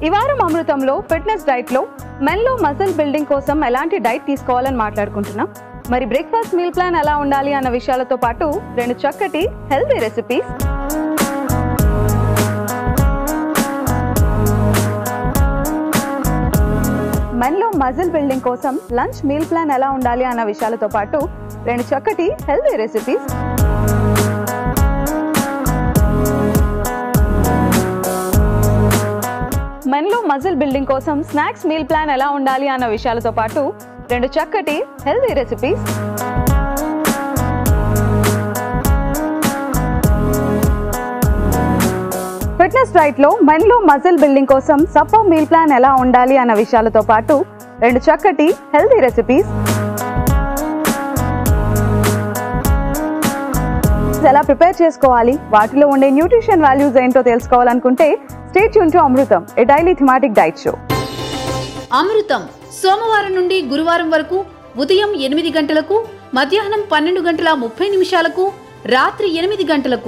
ఈ వారం అమృతంలో fitness diet లో మెన్లో మజిల్ బిల్డింగ్ కోసం ఎలాంటి డైట్ తీసుకోవాలని మాట్లాడుకుంటున్నాం మరి బ్రేక్ఫాస్ట్ మీల్ ప్లాన్ ఎలా ఉండాలి అన్న విషయాలతో పాటు రెండు చక్కటి హెల్తీ రెసిపీస్ మెన్లో మజిల్ బిల్డింగ్ కోసం లంచ్ మీల్ ప్లాన్ ఎలా ఉండాలి అన్న విషయాలతో పాటు రెండు చక్కటి హెల్తీ రెసిపీస్ మెన్లో మజిల్ బిల్డింగ్ కోసం స్నాక్స్ మీల్ ప్లాన్ ఎలా ఉండాలి అన్న విషయాలతో పాటు రెండు చక్కటి హెల్తీ రెసిపీస్ ఫిట్నెస్ డైట్ లో మెన్లో మజిల్ బిల్డింగ్ కోసం సప్పర్ మీల్ ప్లాన్ ఎలా ఉండాలి అన్న విషయాలతో పాటు రెండు చక్కటి హెల్తీ రెసిపీస్ ఎలా ప్రిపేర్ చేసుకోవాలి వాటిలో ఉండే న్యూట్రిషన్ వాల్యూస్ ఏంటో తెలుసుకోవాలనుకుంటే స్టేట్ యూన్ to Amrutham a daily thematic diet show Amrutham సోమవారం నుండి గురువారం వరకు ఉదయం ఎనిమిది గంటలకు మధ్యాహ్నం పన్నెండు గంటల ముప్పై నిమిషాలకు రాత్రి ఎనిమిది గంటలకు